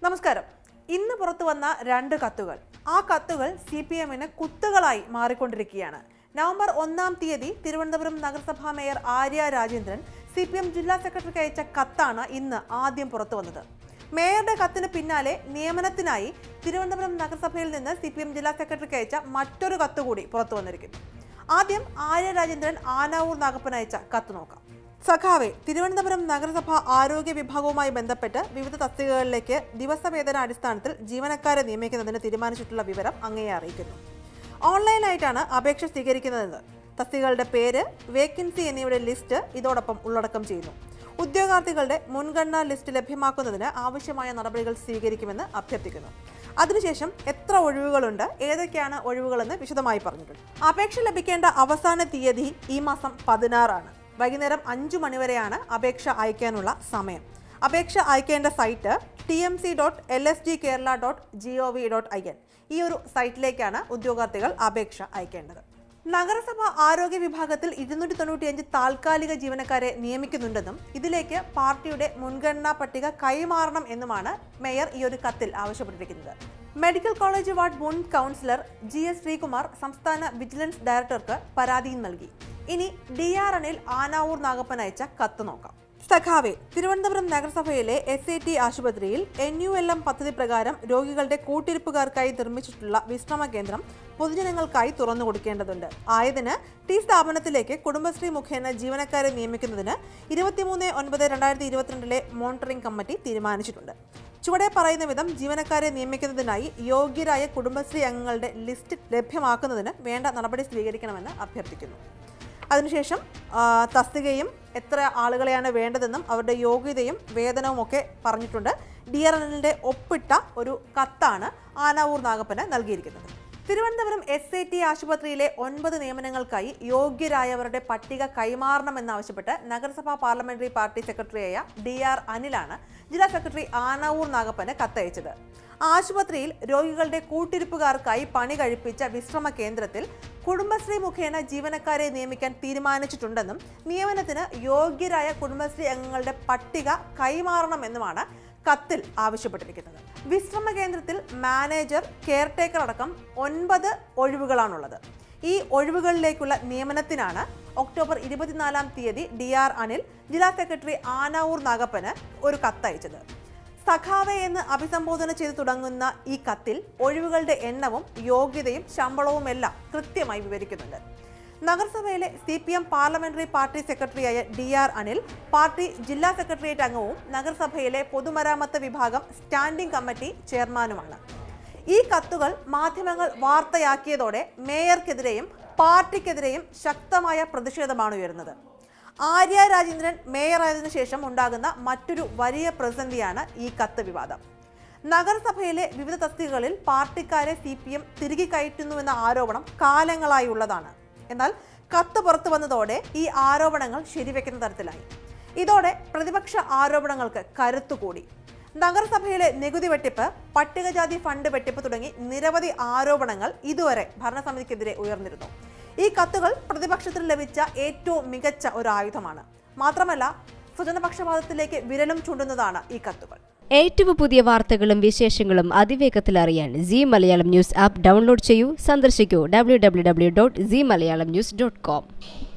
നമസ്കാരം ഇന്ന് പുറത്തു വന്ന രണ്ട് കത്തുകൾ ആ കത്തുകൾ സി പി എമ്മിന് കുത്തുകളായി മാറിക്കൊണ്ടിരിക്കുകയാണ് നവംബർ ഒന്നാം തീയതി തിരുവനന്തപുരം നഗരസഭാ mayor Arya Rajendran C P M ജില്ലാ സെക്രട്ടറിക്ക് അയച്ച കത്താണ് ഇന്ന് ആദ്യം പുറത്തു വന്നത് മേയറുടെ കത്തിന് പിന്നാലെ നിയമനത്തിനായി തിരുവനന്തപുരം നഗരസഭയിൽ നിന്ന് സി പി എം ജില്ലാ സെക്രട്ടറിക്ക് അയച്ച മറ്റൊരു കത്ത് കൂടി പുറത്തു വന്നിരിക്കുന്നു ആദ്യം ആര്യ രാജേന്ദ്രൻ ആനാവൂർ നാഗപ്പൻ അയച്ച കത്ത് നോക്കാം സഖാവെ തിരുവനന്തപുരം നഗരസഭ ആരോഗ്യ വിഭാഗവുമായി ബന്ധപ്പെട്ട് വിവിധ തസ്തികകളിലേക്ക് ദിവസവേതന അടിസ്ഥാനത്തിൽ ജീവനക്കാരെ നിയമിക്കുന്നതിന് തീരുമാനിച്ചിട്ടുള്ള വിവരം അങ്ങയെ അറിയിക്കുന്നു ഓൺലൈനായിട്ടാണ് അപേക്ഷ സ്വീകരിക്കുന്നതെന്ന് തസ്തികകളുടെ പേര് വേക്കൻസി എന്നിവയുടെ ലിസ്റ്റ് ഇതോടൊപ്പം ഉള്ളടക്കം ചെയ്യുന്നു ഉദ്യോഗാർത്ഥികളുടെ മുൻഗണനാ ലിസ്റ്റ് ലഭ്യമാക്കുന്നതിന് ആവശ്യമായ നടപടികൾ സ്വീകരിക്കുമെന്ന് അഭ്യർത്ഥിക്കുന്നു അതിനുശേഷം എത്ര ഒഴിവുകളുണ്ട് ഏതൊക്കെയാണ് ഒഴിവുകളെന്ന് വിശദമായി പറഞ്ഞിട്ടുണ്ട് അപേക്ഷ ലഭിക്കേണ്ട അവസാന തീയതി ഈ മാസം പതിനാറാണ് വൈകുന്നേരം അഞ്ചു മണിവരെയാണ് അപേക്ഷ അയക്കാനുള്ള സമയം അപേക്ഷ അയക്കേണ്ട site T M C dot L S G Kerala dot G O V dot I N ഈ ഒരു സൈറ്റിലേക്കാണ് ഉദ്യോഗാർത്ഥികൾ അപേക്ഷ അയക്കേണ്ടത് നഗരസഭ ആരോഗ്യ വിഭാഗത്തിൽ ഇരുന്നൂറ്റി തൊണ്ണൂറ്റിയഞ്ച് താൽക്കാലിക ജീവനക്കാരെ നിയമിക്കുന്നുണ്ടെന്നും ഇതിലേക്ക് പാർട്ടിയുടെ മുൻഗണനാ പട്ടിക കൈമാറണം എന്നുമാണ് മേയർ ഈ ഒരു കത്തിൽ ആവശ്യപ്പെട്ടിരിക്കുന്നത് മെഡിക്കൽ കോളേജ് വാർഡ് മുൻ കൗൺസിലർ ജി എസ് ശ്രീകുമാർ സംസ്ഥാന വിജിലൻസ് ഡയറക്ടർക്ക് പരാതിയും നൽകി ഇനി ഡി ആർ അണിൽ ആനാവൂർ നാഗപ്പൻ അയച്ച കത്ത് നോക്കാം സഖാവെ തിരുവനന്തപുരം നഗരസഭയിലെ എസ് ഐ ടി ആശുപത്രിയിൽ എൻ യു എൽ എം പദ്ധതി പ്രകാരം രോഗികളുടെ കൂട്ടിരിപ്പുകാർക്കായി നിർമ്മിച്ചിട്ടുള്ള വിശ്രമ കേന്ദ്രം പൊതുജനങ്ങൾക്കായി തുറന്നു കൊടുക്കേണ്ടതുണ്ട് ആയതിന് ടി സ്ഥാപനത്തിലേക്ക് കുടുംബശ്രീ മുഖേന ജീവനക്കാരെ നിയമിക്കുന്നതിന് ഇരുപത്തിമൂന്ന് ഒൻപത് രണ്ടായിരത്തി ഇരുപത്തിരണ്ടിലെ മോണിറ്ററിംഗ് കമ്മിറ്റി തീരുമാനിച്ചിട്ടുണ്ട് ചുവടെ പറയുന്ന വിധം ജീവനക്കാരെ നിയമിക്കുന്നതിനായി യോഗ്യരായ കുടുംബശ്രീ അംഗങ്ങളുടെ ലിസ്റ്റ് ലഭ്യമാക്കുന്നതിന് വേണ്ട നടപടി സ്വീകരിക്കണമെന്ന് അഭ്യർത്ഥിക്കുന്നു അതിനുശേഷം ആ, തസ്തികയും എത്ര ആളുകളെയാണ് വേണ്ടതെന്നും അവരുടെ യോഗ്യതയും വേതനവും ഒക്കെ പറഞ്ഞിട്ടുണ്ട് ഡി ആർ എല്ലിൻ്റെ ഒപ്പിട്ട ഒരു കത്താണ് ആനാവൂർ നാഗപ്പന് നൽകിയിരിക്കുന്നത് തിരുവനന്തപുരം എസ് ഐ ടി ആശുപത്രിയിലെ ഒൻപത് നിയമനങ്ങൾക്കായി യോഗ്യരായവരുടെ പട്ടിക കൈമാറണമെന്നാവശ്യപ്പെട്ട് നഗരസഭാ പാർലമെന്ററി പാർട്ടി സെക്രട്ടറിയായ ഡി ആർ അനിലാണ് ജില്ലാ സെക്രട്ടറി ആനാവൂർ നാഗപ്പന് കത്തയച്ചത് ആശുപത്രിയിൽ രോഗികളുടെ കൂട്ടിരിപ്പുകാർക്കായി പണി കഴിപ്പിച്ച വിശ്രമ കേന്ദ്രത്തിൽ കുടുംബശ്രീ മുഖേന ജീവനക്കാരെ നിയമിക്കാൻ തീരുമാനിച്ചിട്ടുണ്ടെന്നും നിയമനത്തിന് യോഗ്യരായ കുടുംബശ്രീ അംഗങ്ങളുടെ പട്ടിക കൈമാറണമെന്നുമാണ് കത്തിൽ ആവശ്യപ്പെട്ടിരിക്കുന്നത് വിശ്രമ കേന്ദ്രത്തിൽ മാനേജർ കെയർടേക്കർ അടക്കം ഒൻപത് ഒഴിവുകളാണുള്ളത് ഈ ഒഴിവുകളിലേക്കുള്ള നിയമനത്തിനാണ് ഒക്ടോബർ ഇരുപത്തിനാലാം തീയതി ഡി ആർ അനിൽ ജില്ലാ സെക്രട്ടറി ആനാവൂർ നാഗപ്പന് ഒരു കത്തയച്ചത് സഖാവെ എന്ന് അഭിസംബോധന ചെയ്തു തുടങ്ങുന്ന ഈ കത്തിൽ ഒഴിവുകളുടെ എണ്ണവും യോഗ്യതയും ശമ്പളവും എല്ലാം കൃത്യമായി വിവരിക്കുന്നുണ്ട് നഗരസഭയിലെ C P M parliamentary party സെക്രട്ടറിയായ ഡി ആർ അനിൽ പാർട്ടി ജില്ലാ സെക്രട്ടേറിയറ്റ് അംഗവും നഗരസഭയിലെ പൊതുമരാമത്ത് വിഭാഗം സ്റ്റാൻഡിംഗ് കമ്മിറ്റി ചെയർമാനുമാണ് ഈ കത്തുകൾ മാധ്യമങ്ങൾ വാർത്തയാക്കിയതോടെ മേയർക്കെതിരെയും പാർട്ടിക്കെതിരെയും ശക്തമായ പ്രതിഷേധമാണ് ഉയരുന്നത് ആര്യ രാജേന്ദ്രൻ മേയറായതിനു ശേഷം ഉണ്ടാകുന്ന മറ്റൊരു വലിയ പ്രതിസന്ധിയാണ് ഈ കത്ത് വിവാദം നഗരസഭയിലെ വിവിധ തസ്തികകളിൽ പാർട്ടിക്കാരെ സി പി എം തിരികെ കയറ്റുന്നുവെന്ന ആരോപണം കാലങ്ങളായി ഉള്ളതാണ് എന്നാൽ കത്ത് പുറത്തു വന്നതോടെ ഈ ആരോപണങ്ങൾ ശരിവെക്കുന്ന തരത്തിലായി ഇതോടെ പ്രതിപക്ഷ ആരോപണങ്ങൾക്ക് കരുത്തുകൂടി നഗരസഭയിലെ നികുതി വെട്ടിപ്പ് പട്ടികജാതി ഫണ്ട് വെട്ടിപ്പ് തുടങ്ങി നിരവധി ആരോപണങ്ങൾ ഇതുവരെ ഭരണസമിതിക്കെതിരെ ഉയർന്നിരുന്നു ഈ കത്തുകൾ പ്രതിപക്ഷത്തിന് ലഭിച്ച ഏറ്റവും മികച്ച ഒരു ആയുധമാണ് മാത്രമല്ല സ്വജനപക്ഷപാതത്തിലേക്ക് വിരലും ചൂണ്ടുന്നതാണ് ഈ കത്തുകൾ ഏറ്റവും പുതിയ വാർത്തകളും വിശേഷങ്ങളും അതിവേഗത്തിൽ അറിയാൻ Zee Malayalam news app download ചെയ്യൂ സന്ദർശിക്കൂ W W W dot Zee Malayalam news dot com